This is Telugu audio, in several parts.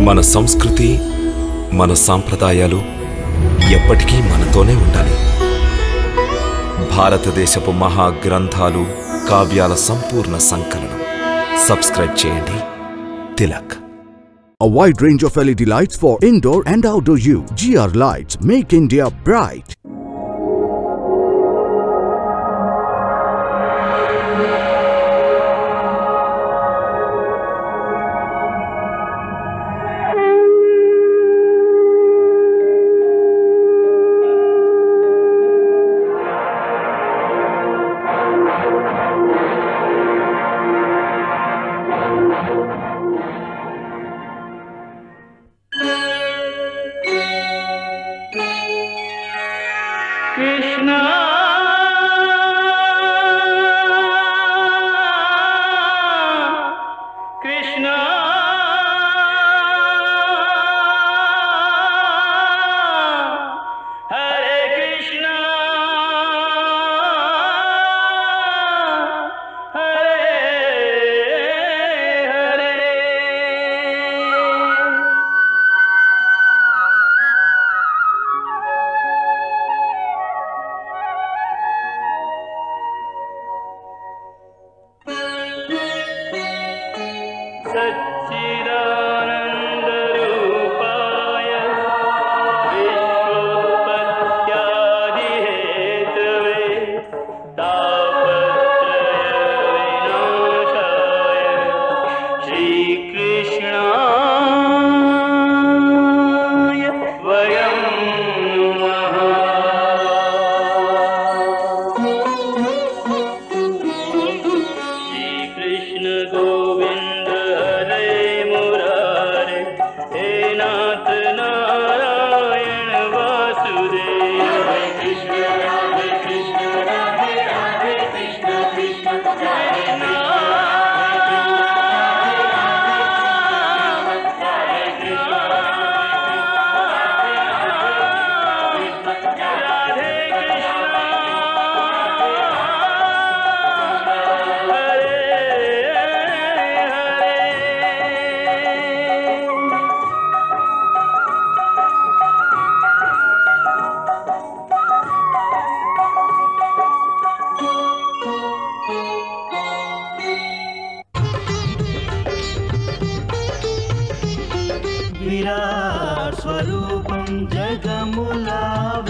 మన సంస్కృతి మన సాంప్రదాయాలు ఎప్పటికీ మనతోనే ఉండాలి భారతదేశపు మహా గ్రంథాలు కావ్యాల సంపూర్ణ సంకలనం సబ్స్క్రైబ్ చేయండి Tilak A wide range of LED lights for indoor and outdoor use. GR Lights make India bright. Krishna Krishna Hare Krishna Hare Hare सच्चिदानन्दरूपाय विश्वोत्पत्त्यादिहेतवे तापत्रयविनाशाय श्रीकृष्णाय वयं नमः श्रीकृष्ण गोविन्द हरे मुरारे हे नाथ नारायण वासुदेव हरे कृष्ण राधे कृष्ण राधे राधे कृष्ण कृष्ण हरे విరాట్ స్వరూపం జగములా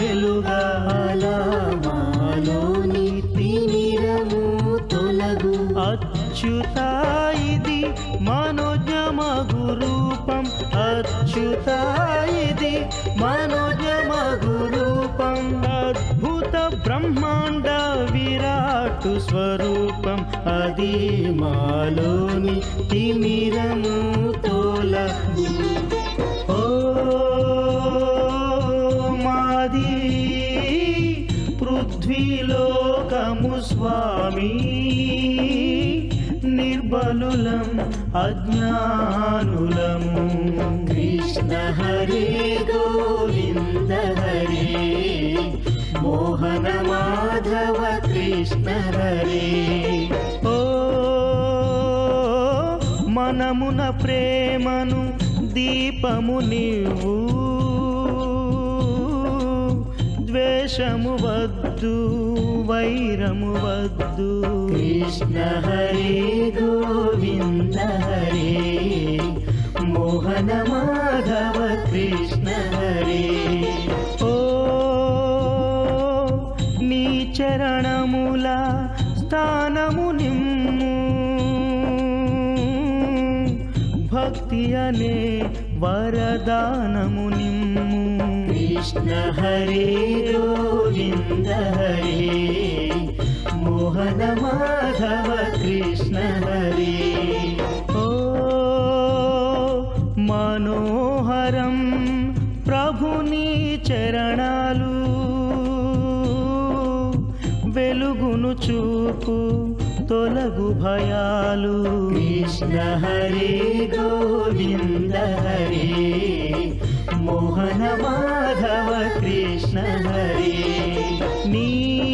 వెలుగాలోని తిమిరము తొలగు అచ్యుత ఇది మనోజమగు రూపం అచ్యుత ఇది మనోజమగు రూపం అద్భుత బ్రహ్మాండ విరాట్ స్వరూపం అది మాలోని తిమిరము తోలగు ఓ మాది పృథ్వీలోకము స్వామి నిర్బలులం అజ్ఞానులము కృష్ణ హరే గోవింద హరే మోహన మాధవ కృష్ణ హరే ఓ మనమున ప్రేమను దీపము నీవు ద్వేషము వద్దు వైరము వద్దు కృష్ణ హరే గోవింద హరే మోహన మాధవ కృష్ణ హరే ఓ నీ చరణముల స్థానము నిమ్ము భక్తి అనే వరదానము నిమ్ము కృష్ణ హరే గోవింద హరే మోహన మాధవ కృష్ణ హరే ఓ మనోహరం ప్రభుని చరణాలు వెలుగును చూపు తొలగు భయాలు కృష్ణ హరే గోవింద హరే మోహన మాధవ కృష్ణ హరే నీ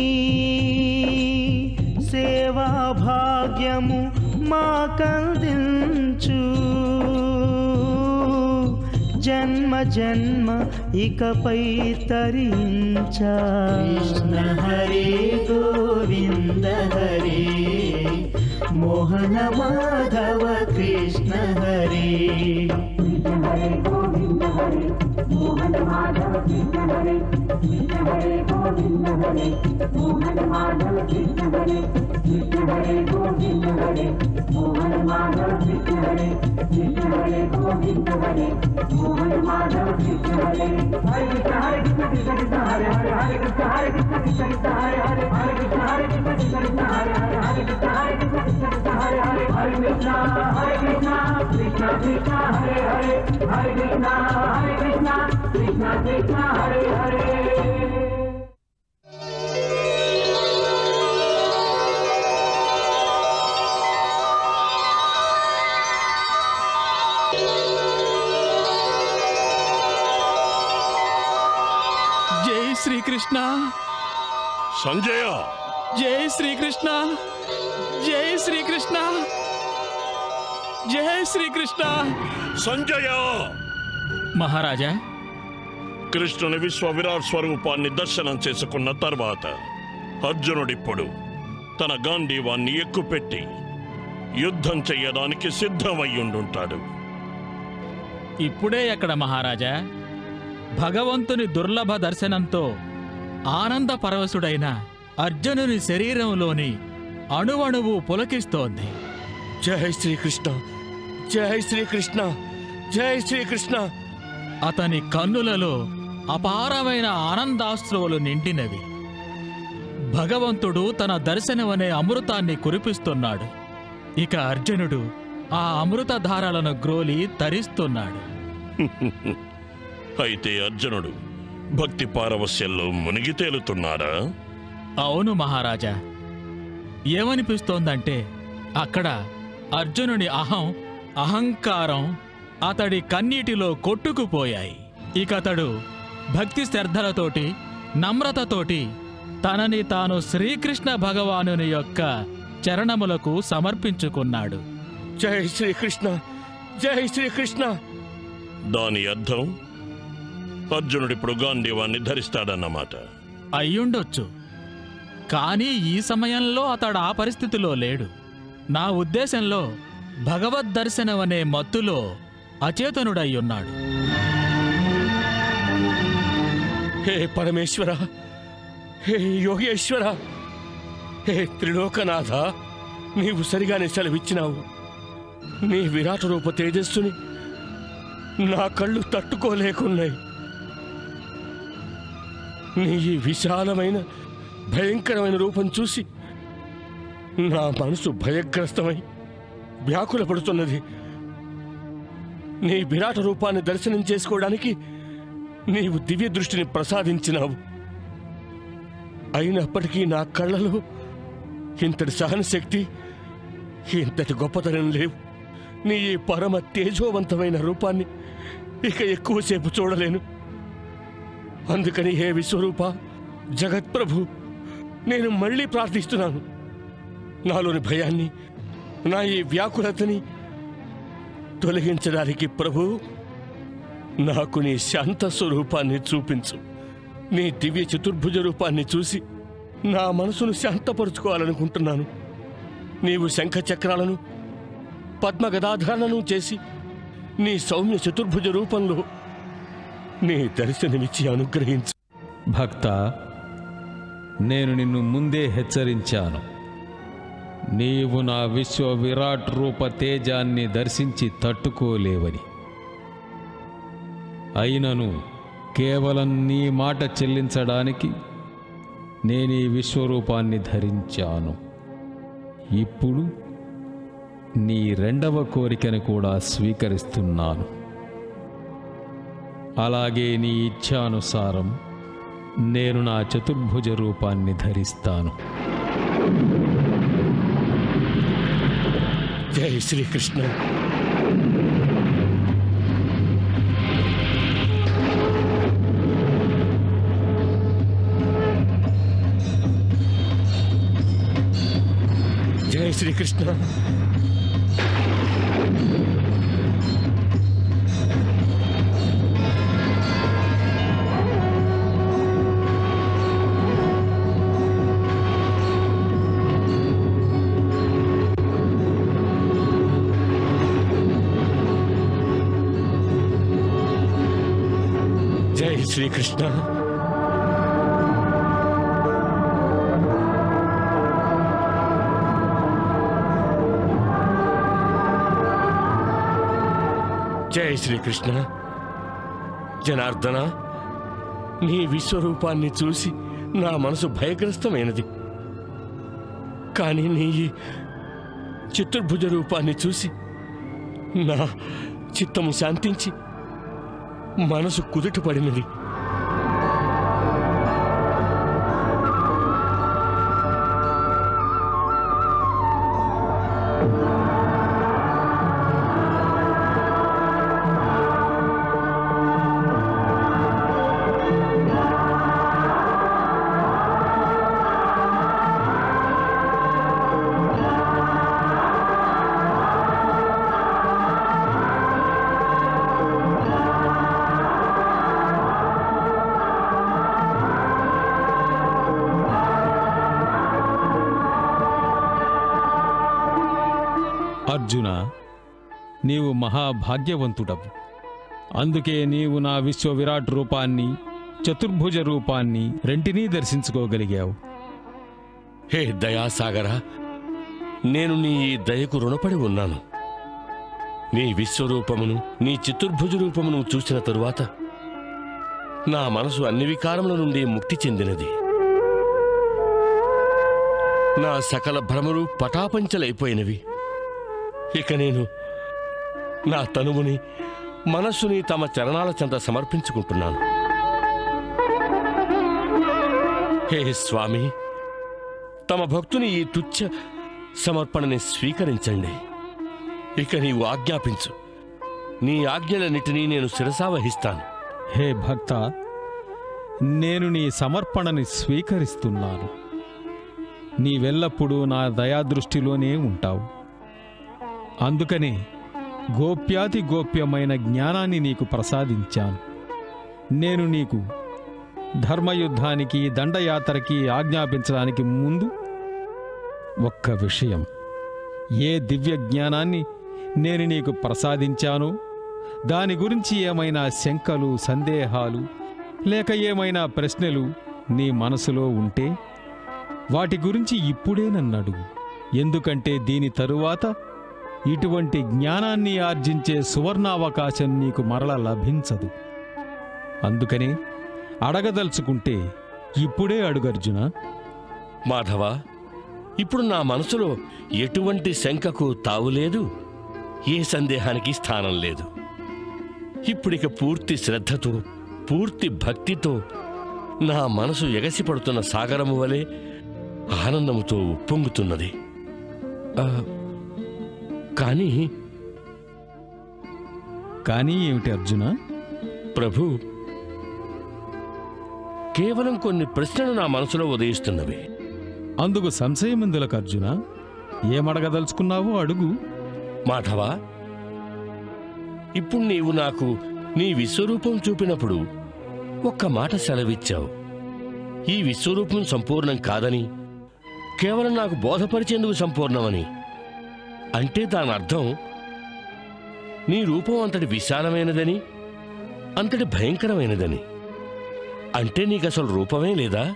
సేవా భాగ్యము మా కందించు జన్మ జన్మ ఇకపై తరించా కృష్ణ హరే గోవింద హరే మోహన మాధవ కృష్ణ హరే జై శ్రీకృష్ణ సంజయ జై శ్రీకృష్ణ జై శ్రీకృష్ణ జై శ్రీకృష్ణ సంజయ మహారాజా కృష్ణుని విశ్వ విరాట్ స్వరూపాన్ని దర్శనం చేసుకున్న తర్వాత అర్జునుడిప్పుడు తన గాంధీవాన్ని ఎక్కుపెట్టి యుద్ధం చెయ్యడానికి సిద్ధమయ్యుండుంటాడు ఇప్పుడే ఎక్కడ మహారాజా భగవంతుని దుర్లభ దర్శనంతో ఆనంద పరవశుడైన అర్జునుని శరీరంలోని అణువణువు పులకిస్తోంది జై శ్రీకృష్ణ జై శ్రీకృష్ణ జై శ్రీకృష్ణ అతని కన్నులలో అపారమైన ఆనందాశ్రువులు నిండినవి భగవంతుడు తన దర్శనమనే అమృతాన్ని కురిపిస్తున్నాడు ఇక అర్జునుడు ఆ అమృతధారలను గ్రోలి తరిస్తున్నాడు అయితే అర్జునుడు భక్తి పారవస్యంలో మునిగి తేలుతున్నాడా అవును మహారాజా ఏమనిపిస్తోందంటే అక్కడ అర్జునుని అహం అహంకారం అతడి కన్నీటిలో కొట్టుకుపోయాయి ఇక అతడు భక్తి శ్రద్ధలతోటి నమ్రతతోటి తనని తాను శ్రీకృష్ణ భగవానుని యొక్క చరణములకు సమర్పించుకున్నాడు జై శ్రీకృష్ణ జై శ్రీకృష్ణ దాని అర్థం అర్జునుడిప్పుడు గాంధీవాన్ని ధరిస్తాడన్నమాట అయ్యుండొచ్చు కానీ ఈ సమయంలో అతడు ఆ పరిస్థితిలో లేడు నా ఉద్దేశంలో భగవద్ దర్శనం అనే మత్తులో అచేతనుడయ్యున్నాడు హే పరమేశ్వర హే యోగేశ్వర హే త్రిలోకనాథ నీవు సరిగానే సెలవిచ్చినావు నీ విరాట రూప తేజస్సుని నా కళ్ళు తట్టుకోలేకున్నాయి నీ ఈ విశాలమైన భయంకరమైన రూపం చూసి నా మనసు భయగ్రస్తమై వ్యాకుల పడుతున్నది నీ విరాట రూపాన్ని దర్శనం చేసుకోవడానికి నీవు దివ్య దృష్టిని ప్రసాదించినావు అయినప్పటికీ నా కళ్ళలో ఇంతటి సహనశక్తి ఇంతటి గొప్పతనం లేవు నీ ఈ పరమ తేజోవంతమైన రూపాన్ని ఇక ఎక్కువసేపు చూడలేను అందుకని హే విశ్వరూప జగత్ప్రభు నేను మళ్ళీ ప్రార్థిస్తున్నాను నాలోని భయాన్ని నా ఈ వ్యాకులతని తొలగించడానికి ప్రభు నాకు నీ శాంత స్వరూపాన్ని చూపించు నీ దివ్య చతుర్భుజ రూపాన్ని చూసి నా మనసును శాంతపరుచుకోవాలనుకుంటున్నాను నీవు శంఖ చక్రాలను పద్మగదాధారణను చేసి నీ సౌమ్య చతుర్భుజ రూపంలో నీ దర్శనమిచ్చి అనుగ్రహించు భక్త నేను నిన్ను ముందే హెచ్చరించాను నీవు నా విశ్వ విరాట్ రూప తేజాన్ని దర్శించి తట్టుకోలేవని అయినను కేవలం నీ మాట చెల్లించడానికి నేను ఈ విశ్వరూపాన్ని ధరించాను ఇప్పుడు నీ రెండవ కోరికను కూడా స్వీకరిస్తున్నాను అలాగే నీ ఇచ్ఛానుసారం నేను నా చతుర్భుజ రూపాన్ని ధరిస్తాను జై శ్రీకృష్ణ జై శ్రీకృష్ణ శ్రీకృష్ణ జై శ్రీకృష్ణ జనార్దన నీ విశ్వరూపాన్ని చూసి నా మనసు భయగ్రస్తమైనది కానీ నీ ఈ చతుర్భుజ రూపాన్ని చూసి నా చిత్తము శాంతించి మనసు కుదుట పడినది అర్జున నీవు మహాభాగ్యవంతుడవు అందుకే నీవు నా విశ్వ విరాట్ రూపాన్ని చతుర్భుజ రూపాన్ని రెంటినీ దర్శించుకోగలిగావు హే దయాసాగరా నేను నీ ఈ దయకు రుణపడి ఉన్నాను నీ విశ్వరూపమును నీ చతుర్భుజ రూపమును చూసిన తరువాత నా మనసు అన్ని వికారముల నుండి ముక్తి చెందినది నా సకల భ్రమలు పటాపంచలైపోయినవి ఇక నేను నా తనువుని మనస్సుని తమ చరణాల చెంత సమర్పించుకుంటున్నాను హే స్వామి తమ భక్తుని ఈ తుచ్చ సమర్పణని స్వీకరించండి ఇక నీవు ఆజ్ఞాపించు నీ ఆజ్ఞలన్నిటినీ నేను శిరసావహిస్తాను హే భక్త నేను నీ సమర్పణని స్వీకరిస్తున్నాను నీవెల్లప్పుడూ నా దయాదృష్టిలోనే ఉంటావు అందుకనే గోప్యాతి గోప్యమైన జ్ఞానాన్ని నీకు ప్రసాదించాను నేను నీకు ధర్మయుద్ధానికి దండయాత్రకి ఆజ్ఞాపించడానికి ముందు ఒక్క విషయం ఏ దివ్య జ్ఞానాన్ని నేను నీకు ప్రసాదించానో దాని గురించి ఏమైనా శంకలు సందేహాలు లేక ఏమైనా ప్రశ్నలు నీ మనసులో ఉంటే వాటి గురించి ఇప్పుడే నన్ను అడుగు ఎందుకంటే దీని తరువాత ఇటువంటి జ్ఞానాన్ని ఆర్జించే సువర్ణావకాశం నీకు మరల లభించదు అందుకనే అడగదలుచుకుంటే ఇప్పుడే అడుగర్జున మాధవ ఇప్పుడు నా మనసులో ఎటువంటి శంకకు తావులేదు ఏ సందేహానికి స్థానం లేదు ఇప్పుడిక పూర్తి శ్రద్ధతో పూర్తి భక్తితో నా మనసు ఎగసిపడుతున్న సాగరము వలె ఆనందముతో ఉప్పొంగుతున్నది ఆ, కానీ కానీ ఏమిటి అర్జున ప్రభు కేవలం కొన్ని ప్రశ్నలు నా మనసులో ఉదయిస్తున్నవి అందుకు సంశయమెందులకు అర్జున ఏమడగదలుచుకున్నావో అడుగు మాధవ ఇప్పుడు నీవు నాకు నీ విశ్వరూపం చూపినప్పుడు ఒక్క మాట సెలవిచ్చావు ఈ విశ్వరూపం సంపూర్ణం కాదని కేవలం నాకు బోధపరిచేందుకు సంపూర్ణమని అంటే దాని అర్థం నీ రూపం అంతటి విశాలమైనదని అంతటి భయంకరమైనదని అంటే నీకు అసలు రూపమే లేదా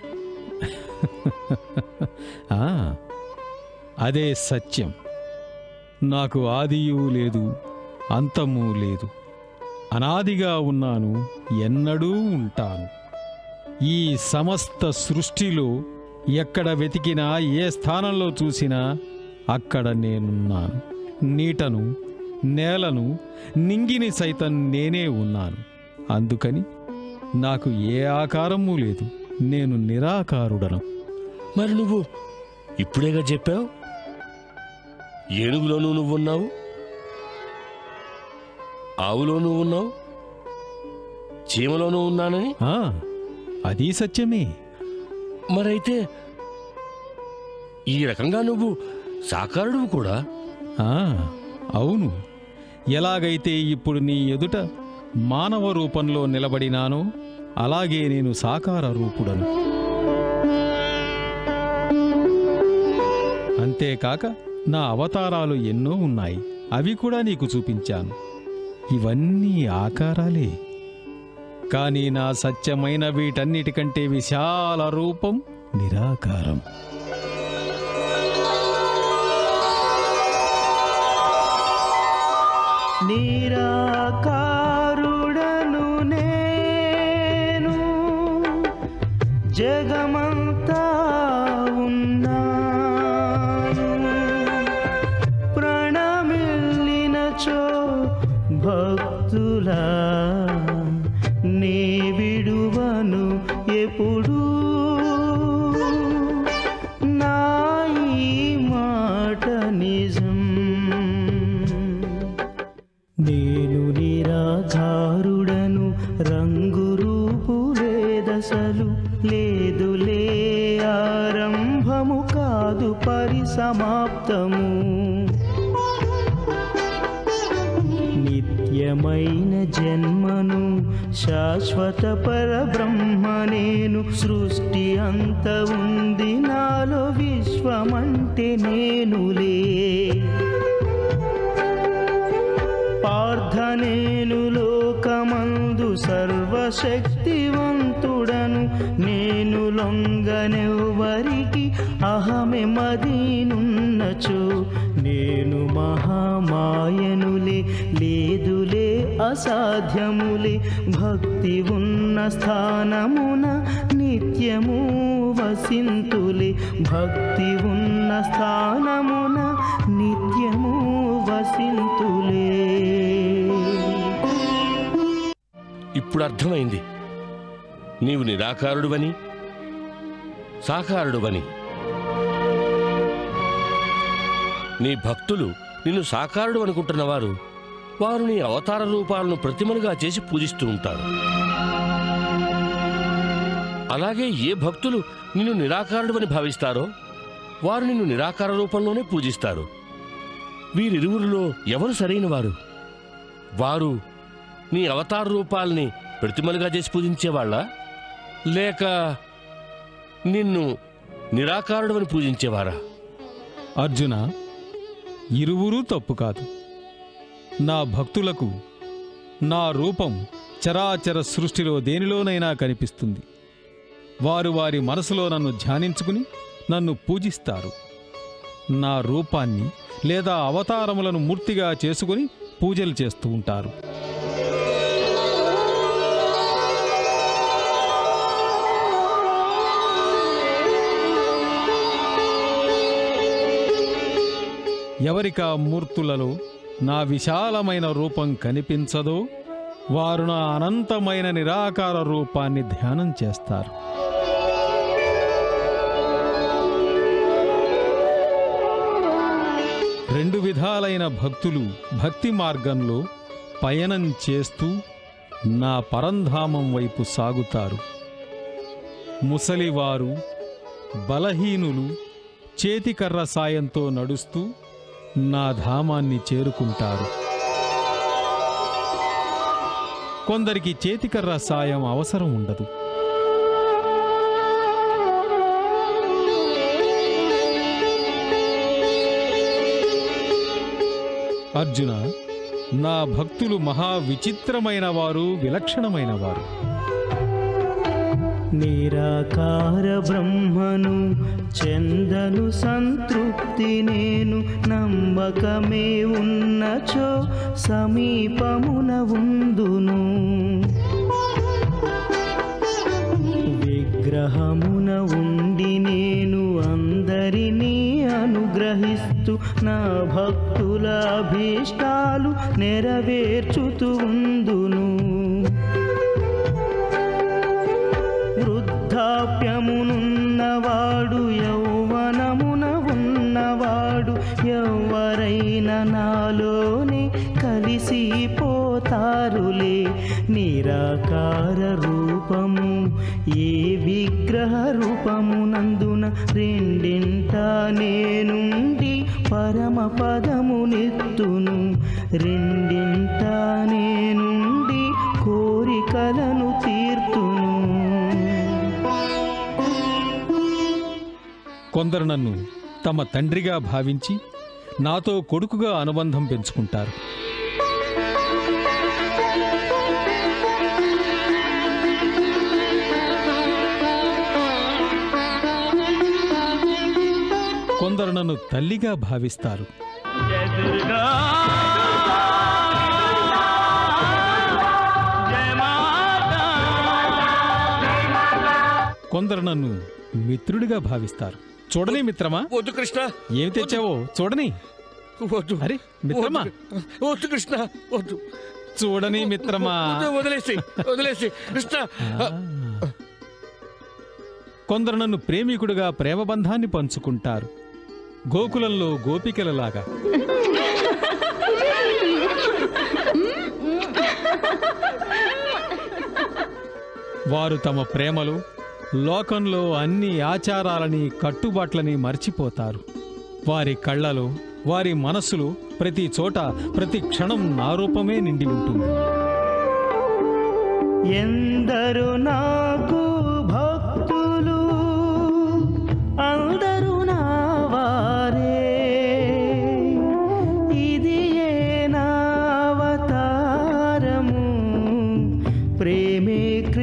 ఆ, అదే సత్యం నాకు ఆదియు లేదు అంతము లేదు అనాదిగా ఉన్నాను ఎన్నడూ ఉంటాను ఈ సమస్త సృష్టిలో ఎక్కడ వెతికినా ఏ స్థానంలో చూసినా అక్కడ నేనున్నాను నీటను నేలను నింగిని సైతం నేనే ఉన్నాను అందుకని నాకు ఏ ఆకారము లేదు నేను నిరాకారుడను మరి నువ్వు ఇప్పుడేగా చెప్పావు ఏనుగులోనూ నువ్వున్నావు ఆవులోనూ ఉన్నావు చీమలోనూ ఉన్నానని ఆ, అది సత్యమే మరైతే ఈ రకంగా నువ్వు సాకారుడు కూడా ఆ, అవును ఎలాగైతే ఇప్పుడు నీ ఎదుట మానవ రూపంలో నిలబడినానో అలాగే నేను సాకార రూపుడను అంతేకాక నా అవతారాలు ఎన్నో ఉన్నాయి అవి కూడా నీకు చూపించాను ఇవన్నీ ఆకారాలే కానీ నా సత్యమైన వీటన్నిటికంటే విశాల రూపం నిరాకారం నిరాకారుడను నేను జగమంతా ఉన్నాను ప్రణమిల్లినచో భక్తులా నే విడువను ఎప్పుడు నా ఈ మాట నిజం నేను నిరాధారుడను రంగు రూపు లేదసలు లేదులే ఆరంభము కాదు పరిసమాప్తము నిత్యమైన జన్మను శాశ్వత పరబ్రహ్మ నేను సృష్టి అంత ఉంది నాలో విశ్వమంటే నేనులే పార్థనేను లోకమందు సర్వశక్తివంతుడను నేను లొంగనెవ్వరికి అహమె మదీనున్నచో నేను మహామాయనులే లేదులే అసాధ్యములే భక్తి ఉన్న స్థానమున నిత్యము వసింతులే భక్తి ఉన్న స్థానమున నిత్యము వసింతులే ఇప్పుడు అర్థమైంది నీవు నిరాకారుడువని సాకారుడువని నీ భక్తులు నిన్ను సాకారుడు అనుకుంటున్నవారు వారు నీ అవతార రూపాలను ప్రతిమలుగా చేసి పూజిస్తూ ఉంటారు అలాగే ఏ భక్తులు నిన్ను నిరాకారుడువని భావిస్తారో వారు నిన్ను నిరాకార రూపంలోనే పూజిస్తారు వీరిరువురిలో ఎవరు సరైన వారు వారు నీ అవతార రూపాల్ని ప్రతిమలుగా చేసి పూజించేవాళ్ళ లేక నిన్ను నిరాకారుడవని పూజించేవారా అర్జున ఇరువురూ తప్పు కాదు నా భక్తులకు నా రూపం చరాచర సృష్టిలో దేనిలోనైనా కనిపిస్తుంది వారు వారి మనసులో నన్ను ధ్యానించుకుని నన్ను పూజిస్తారు నా రూపాన్ని లేదా అవతారములను మూర్తిగా చేసుకుని పూజలు చేస్తూ ఉంటారు ఎవరికా మూర్తులలో నా విశాలమైన రూపం కనిపించదో వారు నా అనంతమైన నిరాకార రూపాన్ని ధ్యానం చేస్తారు రెండు విధాలైన భక్తులు భక్తి మార్గంలో పయనం చేస్తూ నా పరంధామం వైపు సాగుతారు ముసలివారు బలహీనులు చేతికర్ర సాయంతో నడుస్తూ నా ధామాన్ని చేరుకుంటారు కొందరికి చేతికర్ర సాయం అవసరం ఉండదు అర్జున నా భక్తులు మహా విచిత్రమైన వారు విలక్షణమైన వారు నిరాకార బ్రహ్మను చెందను సంతృప్తి నేను నమ్మకమే ఉన్నచో సమీపమున ఉందును విగ్రహమున ఉండి నేను అందరినీ అనుగ్రహిస్తూ నా భక్తుల అభీష్టాలు నెరవేర్చుతూ ఉందును వృద్ధాప్యమునున్నవాడు యౌవనమున ఉన్నవాడు ఎవరైనా నాలోనే కలిసిపోతారులే నిరాకార రూపము ఏ విగ్రహ రూపమునందున రెండింట నేనుండి పరమ పదమునెత్తును రెండింట నేనుండి కోరికలను తీర్తును కొందరు నన్ను తమ తండ్రిగా భావించి నాతో కొడుకుగా అనుబంధం పెంచుకుంటారు నన్ను తల్లిగా భావిస్తారు జయ దుర్గా జయ మాతా కొందరు నన్ను మిత్రుడిగా భావిస్తారు చూడని మిత్రమా వద్దు కృష్ణ ఏమి తెచ్చావో చూడని వద్దు అరే మిత్రమా వద్దు. వద్దు కృష్ణ వద్దు చూడని మిత్రమా వద్దు, వదిలేసి వదిలేసి కృష్ణ కొందరు నన్ను ప్రేమికుడిగా ప్రేమబంధాన్ని పంచుకుంటారు గోకులంలో గోపికలలాగా వారు తమ ప్రేమలో లోకంలో అన్ని ఆచారాలని కట్టుబాట్లని మర్చిపోతారు వారి కళ్ళలో వారి మనసులో ప్రతి చోట ప్రతి క్షణం నా రూపమే నిండి ఉంటుంది ఎందరు నాకు భక్తులు అందరూ నా వారే ఇది ఏ నా అవతారము ప్రేమే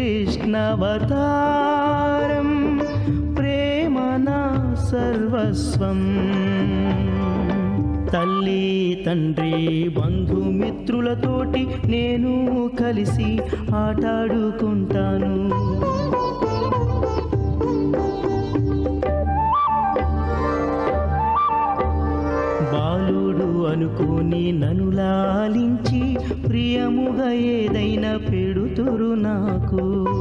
కృష్ణవతారం ప్రేమ నా సర్వస్వం తల్లి తండ్రి బంధుమిత్రులతోటి నేను కలిసి ఆటాడుకుంటాను బాలుడు అనుకోని నన్ను లాలించి ప్రియముగా ఏదైనా పెడుతురు నాకు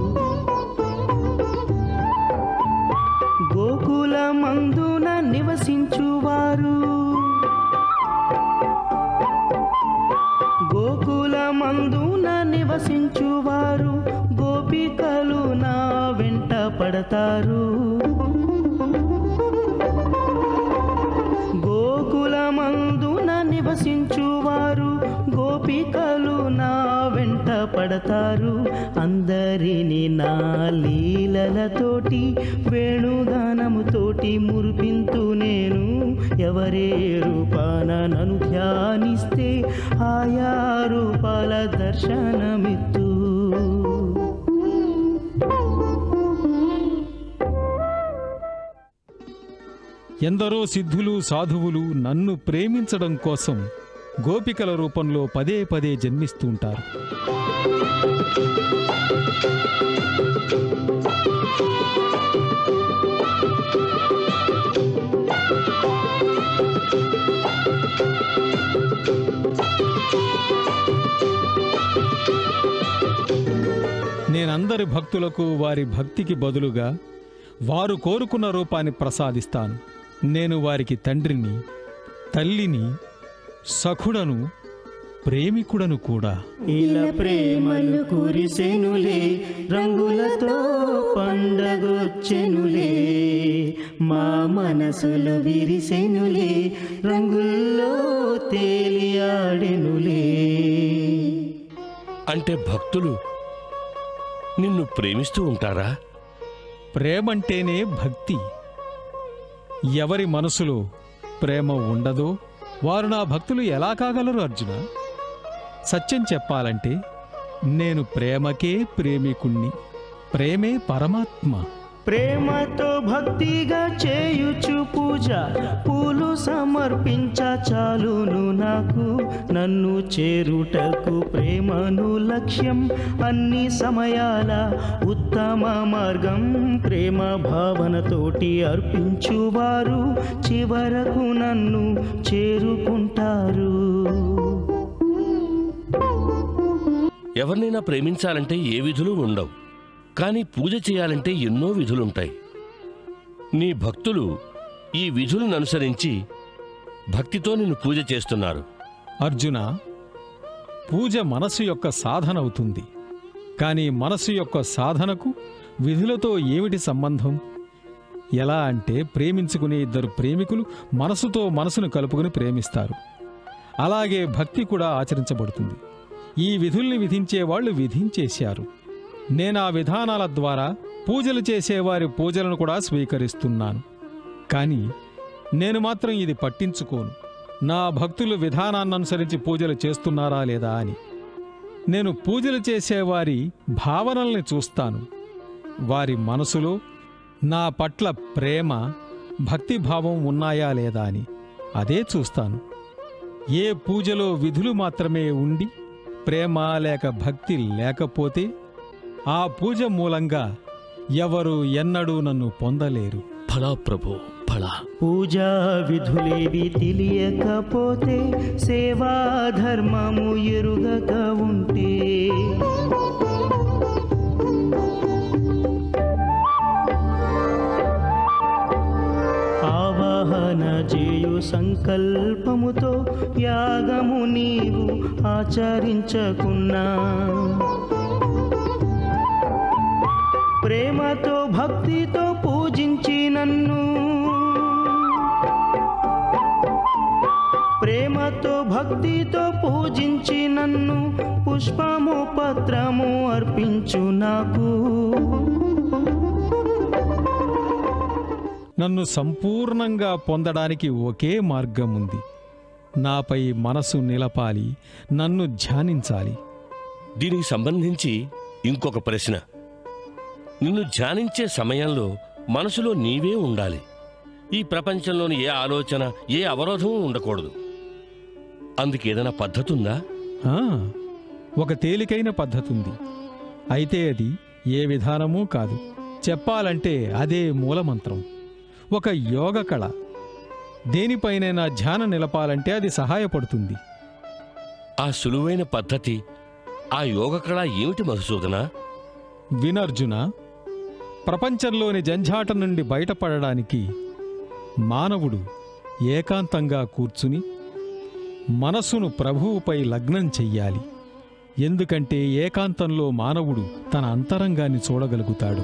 గోకుల మందున నివసించువారు గోకుల మందున నివసించువారు గోపికలు నా వెంట పడతారు గోకుల మందున నివసించువారు గోపికలు నా వెంట పడతారు అందరిని నా లీలలతోటి వేణుగానముతోటి మురిపింతు నేను ఎవరే రూపాన నన్ను ధ్యానిస్తే ఆయా రూపాల దర్శనమిత్తు ఎందరో సిద్ధులు సాధువులు నన్ను ప్రేమించడం కోసం గోపికల రూపంలో పదే పదే జన్మిస్తుంటారు నేనందరి భక్తులకు వారి భక్తికి బదులుగా వారు కోరుకున్న రూపాన్ని ప్రసాదిస్తాను నేను వారికి తండ్రిని తల్లిని సఖుడను ప్రేమికుడను కూడా ఇలా ప్రేమలు కురిసెనులే రంగులతో పండగొచ్చెనులే మా మనసులు విరిసెనులే రంగుల్లో తేలియాడెనులే అంటే భక్తులు నిన్ను ప్రేమిస్తూ ఉంటారా ప్రేమంటేనే భక్తి ఎవరి మనసులో ప్రేమ ఉండదో వారు నా భక్తులు ఎలా కాగలరు అర్జున సత్యం చెప్పాలంటే నేను ప్రేమకే ప్రేమికుణ్ణి ప్రేమే పరమాత్మ ప్రేమతో భక్తిగా చేయుచు పూజ పూలు సమర్పించ చాలును నాకు నన్ను చేరుటకు ప్రేమను లక్ష్యం అన్ని సమయాల ఉత్తమ మార్గం ప్రేమ భావనతోటి అర్పించువారు చివరకు నన్ను చేరుకుంటారు ఎవరినైనా ప్రేమించాలంటే ఏ విధులు ఉండవు కానీ పూజ చేయాలంటే ఎన్నో విధులుంటాయి నీ భక్తులు ఈ విధులను అనుసరించి భక్తితో నిన్ను పూజ చేస్తున్నారు అర్జున పూజ మనసు యొక్క సాధన అవుతుంది కానీ మనసు యొక్క సాధనకు విధులతో ఏమిటి సంబంధం ఎలా అంటే ప్రేమించుకునే ఇద్దరు ప్రేమికులు మనసుతో మనసును కలుపుకుని ప్రేమిస్తారు అలాగే భక్తి కూడా ఆచరించబడుతుంది ఈ విధుల్ని విధించే వాళ్ళు విధించేశారు నేను ఆ విధానాల ద్వారా పూజలు చేసేవారి పూజలను కూడా స్వీకరిస్తున్నాను కానీ నేను మాత్రం ఇది పట్టించుకోను నా భక్తులు విధానాన్ని అనుసరించి పూజలు చేస్తున్నారా లేదా అని నేను పూజలు చేసేవారి భావనల్ని చూస్తాను వారి మనసులో నా పట్ల ప్రేమ భక్తిభావం ఉన్నాయా లేదా అని అదే చూస్తాను ఏ పూజలో విధులు మాత్రమే ఉండి ప్రేమ లేక భక్తి లేకపోతే ఆ పూజ మూలంగా ఎవరు ఎన్నడూ నన్ను పొందలేరు ఫలా ప్రభు ఫలా పూజా విధులేవి తెలియకపోతే సేవా ధర్మము ఎరుగక ఉంటే ఆవాహన చేయు సంకల్పముతో యాగము నీవు ఆచరించకున్నా ప్రేమతో భక్తితో పూజించి నన్ను ప్రేమతో భక్తితో పూజించి నన్ను పుష్పము పత్రము అర్పించు నాకు నన్ను సంపూర్ణంగా పొందడానికి ఒకే మార్గం ఉంది నాపై మనసు నిలపాలి నన్ను ధ్యానించాలి దీనికి సంబంధించి ఇంకొక ప్రశ్న నిన్ను ధ్యానించే సమయంలో మనసులో నీవే ఉండాలి ఈ ప్రపంచంలోని ఏ ఆలోచన ఏ అవరోధము ఉండకూడదు అందుకేదైనా పద్ధతి ఉందా ఆ, ఒక తేలికైన పద్ధతి ఉంది అయితే అది ఏ విధానమూ కాదు చెప్పాలంటే అదే మూలమంత్రం ఒక యోగ కళ దేనిపైనైనా ధ్యానం నిలపాలంటే అది సహాయపడుతుంది ఆ సులువైన పద్ధతి ఆ యోగ కళ ఏమిటి మధుసూదన వినర్జున ప్రపంచంలోని జంఝాటం నుండి బయటపడడానికి మానవుడు ఏకాంతంగా కూర్చుని మనసును ప్రభువుపై లగ్నం చెయ్యాలి ఎందుకంటే ఏకాంతంలో మానవుడు తన అంతరంగాన్ని చూడగలుగుతాడు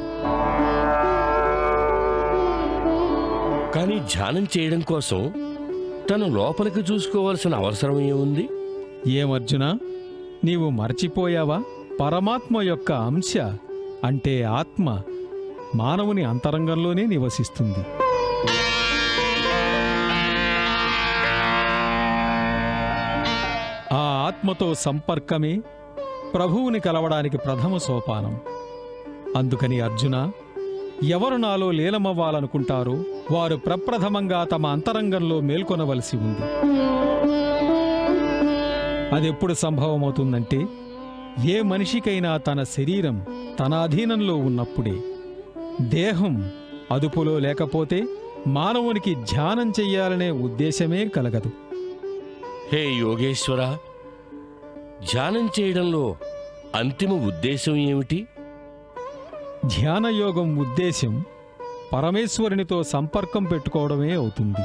కానీ ధ్యానం చేయడం కోసం తను లోపలికి చూసుకోవాల్సిన అవసరం ఏముంది ఏమర్జున నీవు మర్చిపోయావా పరమాత్మ యొక్క అంశ అంటే ఆత్మ మానవుని అంతరంగంలోనే నివసిస్తుంది ఆ ఆత్మతో సంపర్కమే ప్రభువుని కలవడానికి ప్రథమ సోపానం అందుకని అర్జున ఎవరు నాలో లీలమవ్వాలనుకుంటారో వారు ప్రప్రథమంగా తమ అంతరంగంలో మేల్కొనవలసి ఉంది అదెప్పుడు సంభవమవుతుందంటే ఏ మనిషికైనా తన శరీరం తన అధీనంలో ఉన్నప్పుడే దేహం అదుపులో లేకపోతే మానవునికి ధ్యానం చెయ్యాలనే ఉద్దేశమే కలగదు హే యోగేశ్వర ధ్యానం చేయడంలో అంతిమ ఉద్దేశం ఏమిటి ధ్యానయోగం ఉద్దేశం పరమేశ్వరునితో సంపర్కం పెట్టుకోవడమే అవుతుంది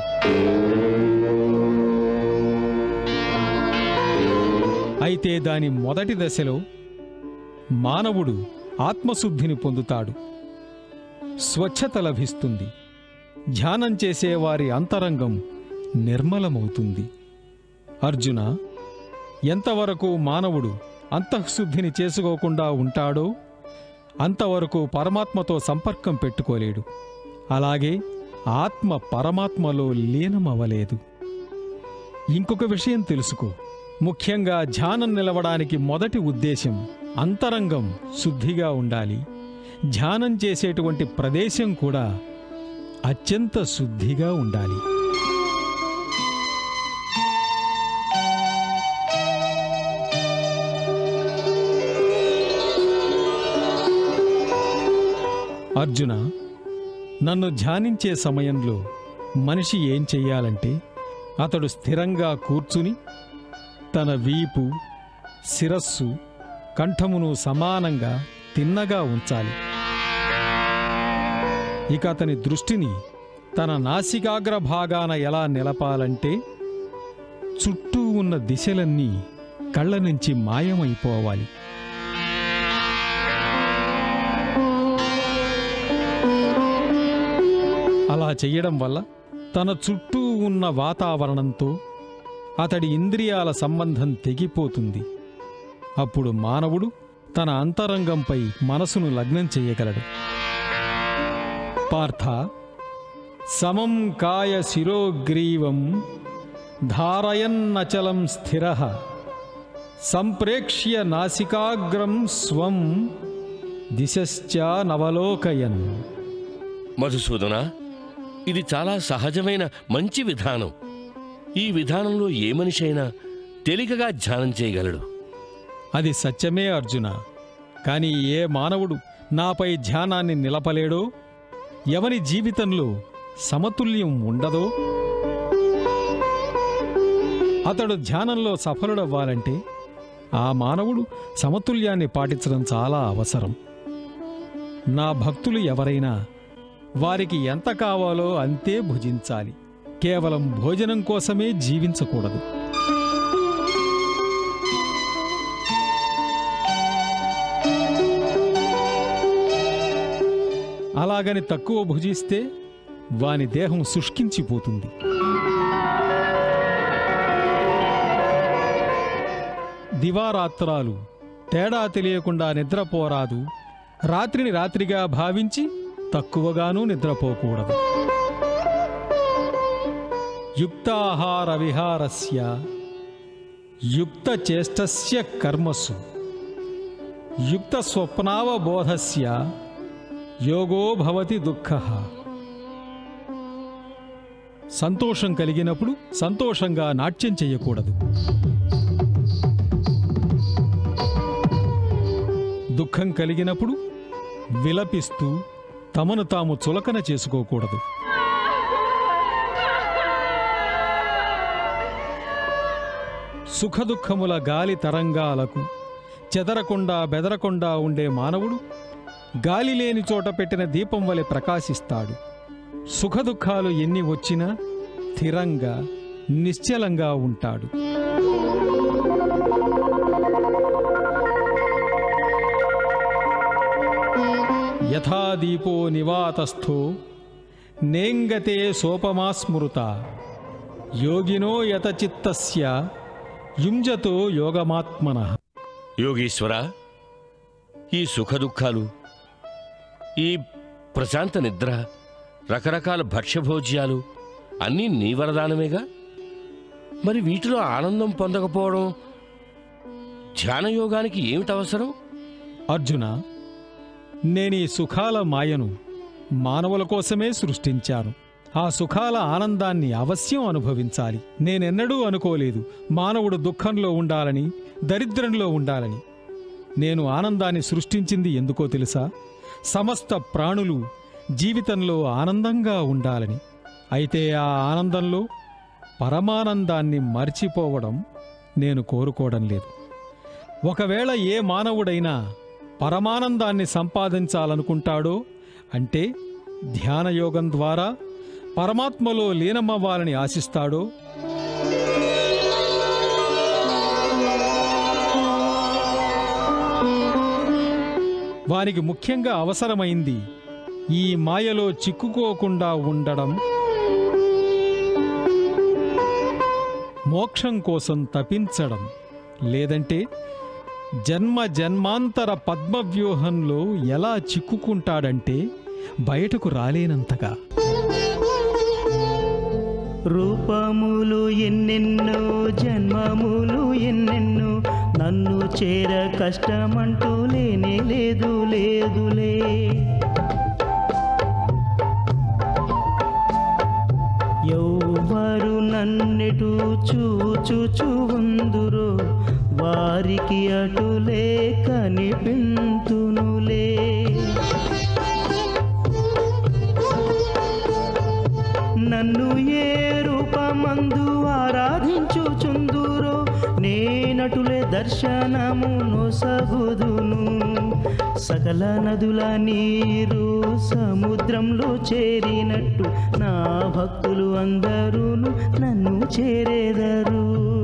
అయితే దాని మొదటి దశలో మానవుడు ఆత్మశుద్ధిని పొందుతాడు స్వచ్ఛత లభిస్తుంది ధ్యానం చేసేవారి అంతరంగం నిర్మలమవుతుంది అర్జున ఎంతవరకు మానవుడు అంతఃశుద్ధిని చేసుకోకుండా ఉంటాడో అంతవరకు పరమాత్మతో సంపర్కం పెట్టుకోలేడు అలాగే ఆత్మ పరమాత్మలో లీనమవలేదు ఇంకొక విషయం తెలుసుకో ముఖ్యంగా ధ్యానం నిలవడానికి మొదటి ఉద్దేశం అంతరంగం శుద్ధిగా ఉండాలి ధ్యానం చేసేటువంటి ప్రదేశం కూడా అత్యంత శుద్ధిగా ఉండాలి అర్జున నన్ను ధ్యానించే సమయంలో మనిషి ఏం చెయ్యాలంటే అతడు స్థిరంగా కూర్చుని తన వీపు శిరస్సు కంఠమును సమానంగా తిన్నగా ఉంచాలి ఇక అతని దృష్టిని తన నాసికాగ్ర భాగాన ఎలా నిలపాలంటే చుట్టూ ఉన్న దిశలన్నీ కళ్ళ నుంచి మాయమైపోవాలి అలా చెయ్యడం వల్ల తన చుట్టూ ఉన్న వాతావరణంతో అతడి ఇంద్రియాల సంబంధం తెగిపోతుంది అప్పుడు మానవుడు తన అంతరంగంపై మనసును లగ్నం చేయగలడు పార్థ సమం కాయ శిరోగ్రీవం ధారయన్నచలం స్థిర సంప్రేక్ష్య నాసికాగ్రం స్వం దిశశ్చ నవలోకయన్ మధుసూదన ఇది చాలా సహజమైన మంచి విధానం ఈ విధానంలో ఏ మనిషి అయినా తేలికగా ధ్యానం చేయగలడు అది సత్యమే అర్జున కానీ ఏ మానవుడు నాపై ధ్యానాన్ని నిలపలేడో ఎవని జీవితంలో సమతుల్యం ఉండదో అతడు ధ్యానంలో సఫలుడవ్వాలంటే ఆ మానవుడు సమతుల్యాన్ని పాటించడం చాలా అవసరం నా భక్తులు ఎవరైనా వారికి ఎంత కావాలో అంతే భుజించాలి కేవలం భోజనం కోసమే జీవించకూడదు అలాగని తక్కువ భుజిస్తే వాని దేహం శుష్కించిపోతుంది దివారాత్రాలు తేడా తెలియకుండా నిద్రపోరాదు రాత్రిని రాత్రిగా భావించి తక్కువగానూ నిద్రపోకూడదు యుక్తాహార విహారస్య యుక్త చేష్టస్య కర్మసు యుక్త స్వప్నావబోధస్య యోగో భవతి దుఃఖ సంతోషం కలిగినప్పుడు సంతోషంగా నాట్యం చేయకూడదు దుఃఖం కలిగినప్పుడు విలపిస్తూ తమను తాము చులకన చేసుకోకూడదు సుఖదుఖముల గాలి తరంగాలకు చెదరకుండా బెదరకుండా ఉండే మానవుడు గాలి లేని చోట పెట్టిన దీపం వలె ప్రకాశిస్తాడు సుఖదుఖాలు ఎన్ని వచ్చినా స్థిరంగా నిశ్చలంగా ఉంటాడు యథా దీపో నివాతస్థో నేంగతే సోపమాస్మృత యోగినో యతచిత్తస్య యుంజతో యోగమాత్మన యోగీశ్వర ఈ సుఖదుఖాలు ఈ ప్రశాంత నిద్ర రకరకాల భక్ష్యభోజ్యాలు అన్నీ నీ వరదానమేగా మరి వీటిలో ఆనందం పొందకపోవడం ధ్యానయోగానికి ఏమిటి అవసరం అర్జున నేను ఈ సుఖాల మాయను మానవుల కోసమే సృష్టించాను ఆ సుఖాల ఆనందాన్ని అవశ్యం అనుభవించాలి నేనెన్నడూ అనుకోలేదు మానవుడు దుఃఖంలో ఉండాలని దరిద్రంలో ఉండాలని నేను ఆనందాన్ని సృష్టించింది ఎందుకో తెలుసా సమస్త ప్రాణులు జీవితంలో ఆనందంగా ఉండాలని అయితే ఆ ఆనందంలో పరమానందాన్ని మర్చిపోవడం నేను కోరుకోవడం లేదు ఒకవేళ ఏ మానవుడైనా పరమానందాన్ని సంపాదించాలనుకుంటాడో అంటే ధ్యానయోగం ద్వారా పరమాత్మలో లీనమవ్వాలని ఆశిస్తాడో వారికి ముఖ్యంగా అవసరమైంది ఈ మాయలో చిక్కుకోకుండా ఉండడం మోక్షం కోసం తపించడం లేదంటే జన్మ జన్మాంతర పద్మవ్యూహంలో ఎలా చిక్కుకుంటాడంటే బయటకు రాలేనంతగా రూపములు ఎన్నెన్నో జన్మములు ఎన్నెన్నో నన్ను చేర కష్టమంటూ లేనే లేదు లేదులే ఎవ్వరు నన్నెటు చూచుచు ఉందురో వారికి అటులే కనిపింతునులే నన్ను ఏ రూపమందు ఆరాధించుచుందురో నేనటులే దర్శనము నొసగుదును సకల నదుల నీరు సముద్రంలో చేరినట్టు నా భక్తులు అందరూను నన్ను చేరేదరు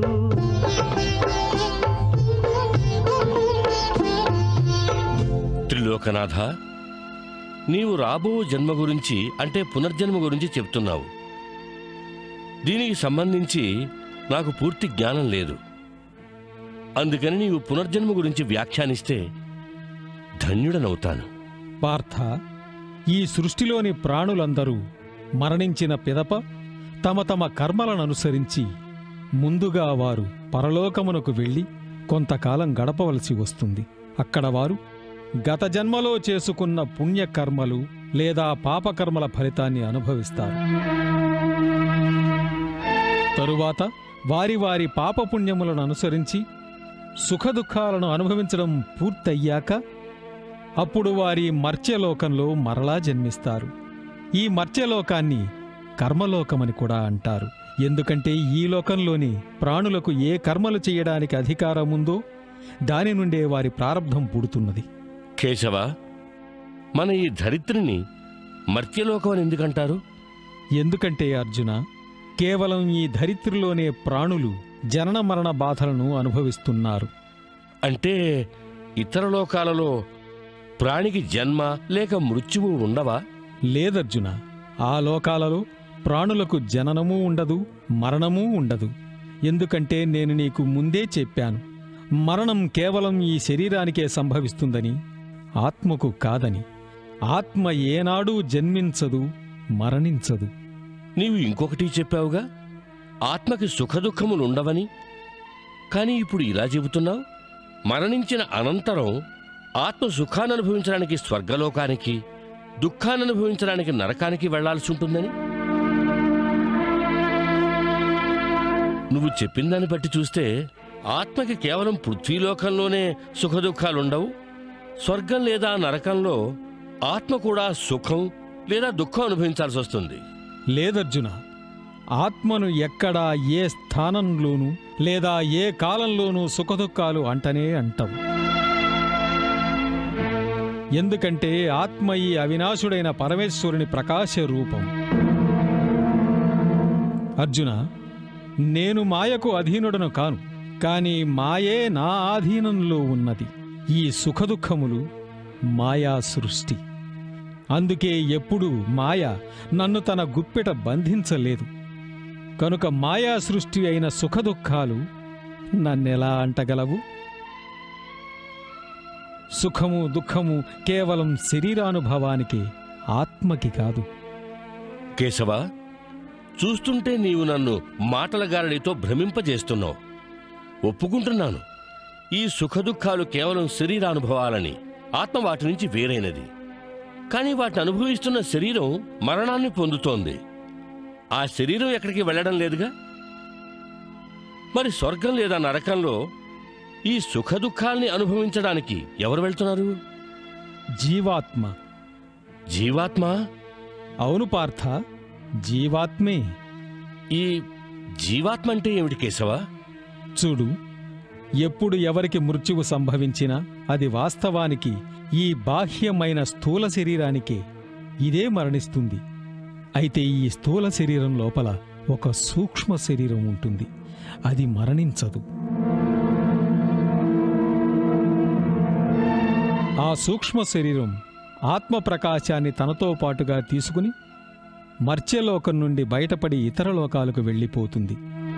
త్రిలోకనాథ నీవు రాబో జన్మ గురించి అంటే పునర్జన్మ గురించి చెప్తున్నావు దీనికి సంబంధించి నాకు పూర్తి జ్ఞానం లేదు అందుకని నీవు పునర్జన్మ గురించి వ్యాఖ్యానిస్తే ధన్యుడనవుతాను పార్థ ఈ సృష్టిలోని ప్రాణులందరూ మరణించిన పిదప తమ తమ కర్మలను అనుసరించి ముందుగా వారు పరలోకమునకు వెళ్ళి కొంతకాలం గడపవలసి వస్తుంది అక్కడ వారు గత జన్మలో చేసుకున్న పుణ్యకర్మలు లేదా పాపకర్మల ఫలితాన్ని అనుభవిస్తారు తరువాత వారి వారి పాపపుణ్యములను అనుసరించి సుఖదుఖాలను అనుభవించడం పూర్తయ్యాక అప్పుడు వారి మర్త్యలోకంలో మరలా జన్మిస్తారు ఈ మర్త్యలోకాన్ని కర్మలోకమని కూడా అంటారు ఎందుకంటే ఈ లోకంలోని ప్రాణులకు ఏ కర్మలు చేయడానికి అధికారం ఉందో దాని నుండే వారి ప్రారంధం పుడుతున్నది కేశవ మన ఈ ధరిత్రిని మర్త్యలోకం అని ఎందుకంటారు ఎందుకంటే అర్జున కేవలం ఈ ధరిత్రిలోనే ప్రాణులు జనన మరణ బాధలను అనుభవిస్తున్నారు అంటే ఇతర లోకాలలో ప్రాణికి జన్మ లేక మృత్యువు ఉండవా లేదర్జున ఆ లోకాలలో ప్రాణులకు జననమూ ఉండదు మరణమూ ఉండదు ఎందుకంటే నేను నీకు ముందే చెప్పాను మరణం కేవలం ఈ శరీరానికే సంభవిస్తుందని ఆత్మకు కాదని ఆత్మ ఏనాడూ జన్మించదు మరణించదు నీవు ఇంకొకటి చెప్పావుగా ఆత్మకి సుఖదుఖములు ఉండవని కానీ ఇప్పుడు ఇలా చెబుతున్నావు మరణించిన అనంతరం ఆత్మ సుఖాన్ని అనుభవించడానికి స్వర్గలోకానికి దుఃఖాన్ని అనుభవించడానికి నరకానికి వెళ్లాల్సి ఉంటుందని నువ్వు చెప్పిన దాన్ని బట్టి చూస్తే ఆత్మకి కేవలం పృథ్వీలోకంలోనే సుఖదుఖాలుండవు స్వర్గం లేదా నరకంలో ఆత్మ కూడా సుఖం లేదా దుఃఖం అనుభవించాల్సి వస్తుంది లేదర్జున ఆత్మను ఎక్కడా ఏ స్థానంలోనూ లేదా ఏ కాలంలోనూ సుఖదుఖాలు అంటనే అంటవు ఎందుకంటే ఆత్మ ఈ అవినాశుడైన పరమేశ్వరుని ప్రకాశ రూపం అర్జున నేను మాయకు అధీనుడను కాను కాని మాయే నా ఆధీనంలో ఉన్నది ఈ సుఖదుఖములు మాయా సృష్టి అందుకే ఎప్పుడూ మాయ నన్ను తన గుప్పెట బంధించలేదు కనుక మాయా సృష్టి అయిన సుఖదుఖాలు నన్నెలా అంటగలవు సుఖము దుఃఖము కేవలం శరీరానుభవానికి ఆత్మకి కాదు కేశవ చూస్తుంటే నీవు నన్ను మాటల గారడితో భ్రమింపజేస్తున్నావు ఒప్పుకుంటున్నాను ఈ సుఖదుఖాలు కేవలం శరీరానుభవాలని ఆత్మ వాటి నుంచి వేరైనది కానీ వాటిని అనుభవిస్తున్న శరీరం మరణాన్ని పొందుతోంది ఆ శరీరం ఎక్కడికి వెళ్ళడం లేదుగా మరి స్వర్గం లేదా నరకంలో ఈ సుఖదుఖాల్ని అనుభవించడానికి ఎవరు వెళ్తున్నారు జీవాత్మ జీవాత్మ అవును పార్థ జీవాత్మే ఈ జీవాత్మ అంటే ఏమిటి కేశవ చూడు ఎప్పుడు ఎవరికి మృత్యువు సంభవించినా అది వాస్తవానికి ఈ బాహ్యమైన స్థూల శరీరానికే ఇదే మరణిస్తుంది అయితే ఈ స్థూల శరీరం లోపల ఒక సూక్ష్మ శరీరం ఉంటుంది అది మరణించదు ఆ సూక్ష్మ శరీరం ఆత్మ ప్రకాశాన్ని తనతో పాటుగా తీసుకుని మర్త్యలోకం నుండి బయటపడి ఇతర లోకాలకు వెళ్ళిపోతుంది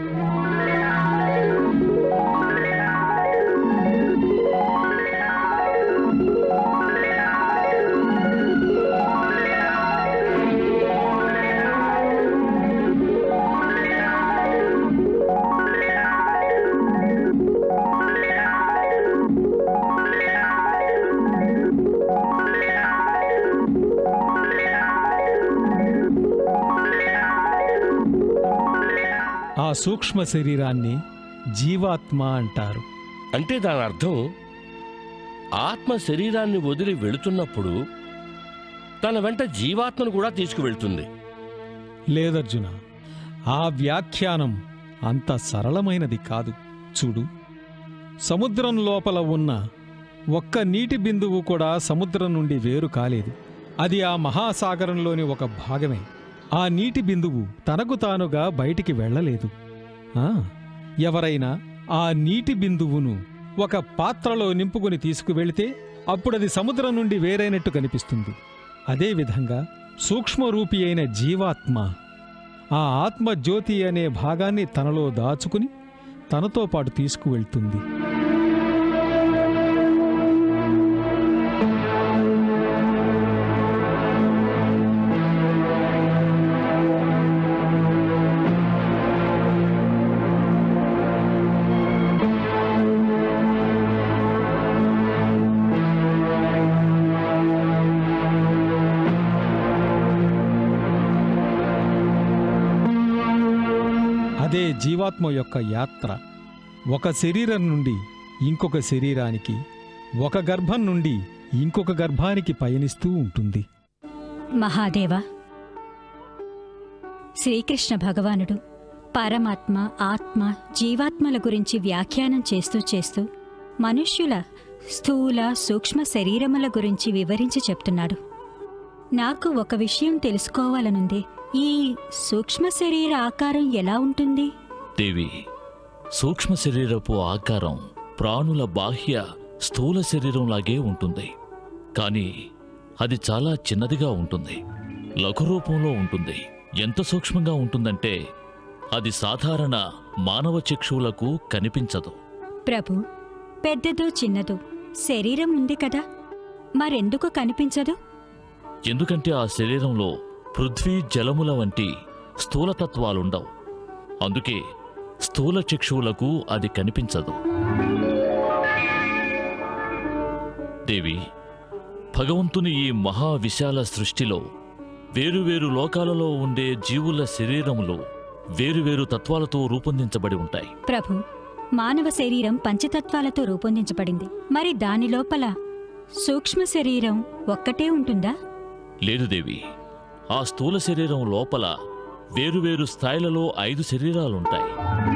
ఆ సూక్ష్మ శరీరాన్ని జీవాత్మ అంటారు అంటే దాని అర్థం ఆత్మ శరీరాన్ని వదిలి వెళుతున్నప్పుడు తన వెంట జీవాత్మను కూడా తీసుకువెళ్తుంది లేదర్జున ఆ వ్యాఖ్యానం అంత సరళమైనది కాదు చూడు సముద్రం లోపల ఉన్న ఒక్క నీటి బిందువు కూడా సముద్రం నుండి వేరు కాలేదు అది ఆ మహాసాగరంలోని ఒక భాగమే ఆ నీటి బిందువు తనకు తానుగా బయటికి వెళ్ళలేదు ఆ, ఎవరైనా ఆ నీటి బిందువును ఒక పాత్రలో నింపుకుని తీసుకువెళితే అప్పుడది సముద్రం నుండి వేరైనట్టు కనిపిస్తుంది అదేవిధంగా సూక్ష్మరూపి అయిన జీవాత్మ ఆ ఆత్మజ్యోతి అనే భాగాన్ని తనలో దాచుకుని తనతో పాటు తీసుకువెళ్తుంది జీవాత్మ యొక్క యాత్ర ఒక శరీరం నుండి ఇంకొక శరీరానికి ఒక గర్భం నుండి ఇంకొక గర్భానికి పయనిస్తూ ఉంటుంది మహాదేవ శ్రీకృష్ణ భగవానుడు పరమాత్మ ఆత్మ జీవాత్మల గురించి వ్యాఖ్యానం చేస్తూ చేస్తూ మనుష్యుల స్థూల సూక్ష్మ శరీరముల గురించి వివరించి చెప్తున్నాడు నాకు ఒక విషయం తెలుసుకోవాలనుంది ఈ సూక్ష్మ శరీర ఆకారం ఎలా ఉంటుంది దేవి సూక్ష్మ శరీరపు ఆకారం ప్రాణుల బాహ్య స్థూల శరీరంలాగే ఉంటుంది కానీ అది చాలా చిన్నదిగా ఉంటుంది లఘు రూపంలో ఉంటుంది ఎంత సూక్ష్మంగా ఉంటుందంటే అది సాధారణ మానవ చక్షువులకు కనిపించదు ప్రభు పెద్దదో చిన్నదో శరీరం ఉంది కదా మరెందుకు కనిపించదు ఎందుకంటే ఆ శరీరంలో పృథ్వీ జలముల వంటి స్థూలతత్వాలుండవు అందుకే స్థూల చక్షువులకు అది కనిపించదు దేవి భగవంతుని ఈ మహా విశాల సృష్టిలో వేరువేరు లోకాలలో ఉండే జీవుల శరీరములు వేరువేరు తత్వాలతో రూపొందించబడి ఉంటాయి ప్రభు మానవ శరీరం పంచతత్వాలతో రూపొందించబడింది మరి దాని లోపల సూక్ష్మ శరీరం ఒక్కటే ఉంటుందా లేదు దేవి ఆ స్థూల శరీరం లోపల వేరువేరు స్థాయిలలో ఐదు శరీరాలుంటాయి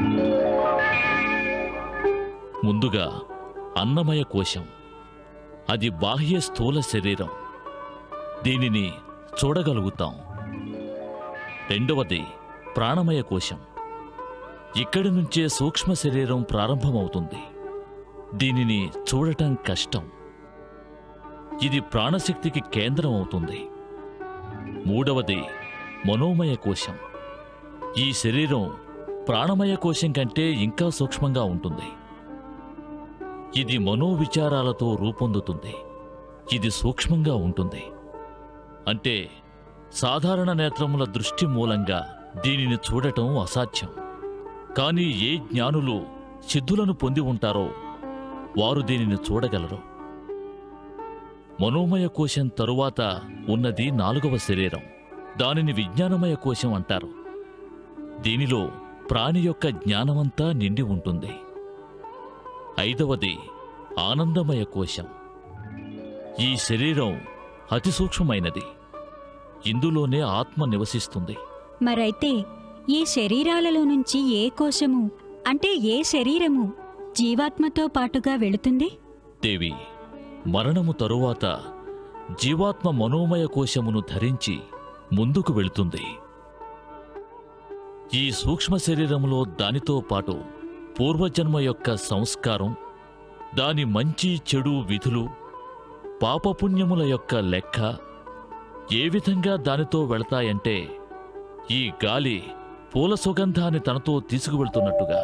ముందుగా అన్నమయ కోశం అది బాహ్య స్థూల శరీరం దీనిని చూడగలుగుతాం రెండవది ప్రాణమయ కోశం ఇక్కడి నుంచే సూక్ష్మ శరీరం ప్రారంభమవుతుంది దీనిని చూడటం కష్టం ఇది ప్రాణశక్తికి కేంద్రం అవుతుంది మూడవది మనోమయ కోశం ఈ శరీరం ప్రాణమయ కోశం కంటే ఇంకా సూక్ష్మంగా ఉంటుంది ఇది మనోవిచారాలతో రూపొందుతుంది ఇది సూక్ష్మంగా ఉంటుంది అంటే సాధారణ నేత్రముల దృష్టి మూలంగా దీనిని చూడటం అసాధ్యం కానీ ఏ జ్ఞానులు సిద్ధులను పొంది ఉంటారో వారు దీనిని చూడగలరు మనోమయ కోశం తరువాత ఉన్నది నాలుగవ శరీరం దానిని విజ్ఞానమయ కోశం అంటారు దీనిలో ప్రాణి యొక్క జ్ఞానమంతా నిండి ఉంటుంది ఐదవది ఆనందమయ కోశం ఈ శరీరం అతి సూక్ష్మమైనది ఇందులోనే ఆత్మ నివసిస్తుంది మరైతే ఈ శరీరాలలో నుంచి ఏ కోశము అంటే ఏ శరీరము జీవాత్మతో పాటుగా వెళుతుంది దేవి మరణము తరువాత జీవాత్మ మనోమయ కోశమును ధరించి ముందుకు వెళుతుంది ఈ సూక్ష్మ శరీరములో దానితో పాటు పూర్వజన్మ యొక్క సంస్కారం దాని మంచి చెడు విధులు పాపపుణ్యముల యొక్క లెక్క ఏ విధంగా దానితో వెళతాయంటే ఈ గాలి పూల సుగంధాన్ని తనతో తీసుకువెళ్తున్నట్టుగా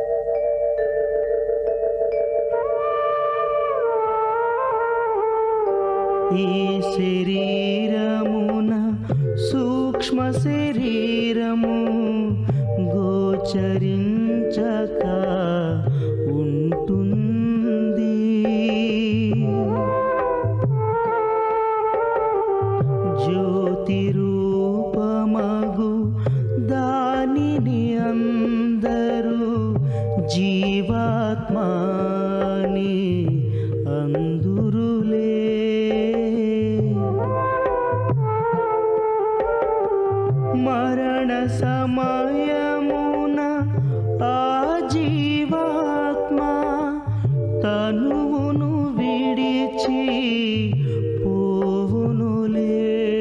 ఈ శరీరమున సూక్ష్మ శరీరము గోచరించక ఉంటుంది జ్యోతి రూపమగు దానిని అందరూ జీవాత్మాని అందురులే మరణ సమయమున ఆ జీవాత్మ తనువును విడిచి పోవునులే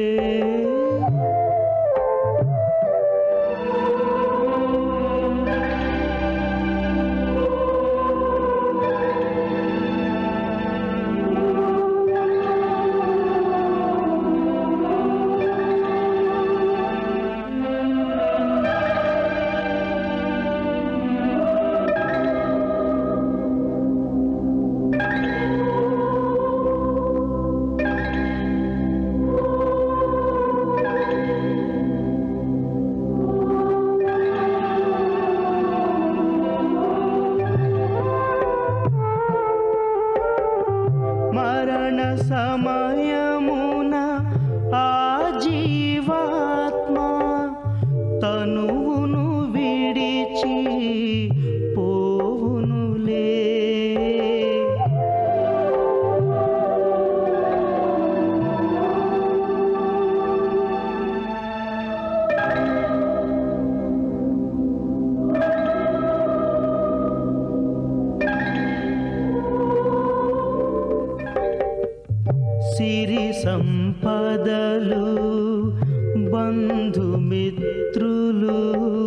మరణ సమయమున ఆ జీవాత్మ తనువును విడిచి సిరి సంపదలు బంధుమిత్రులు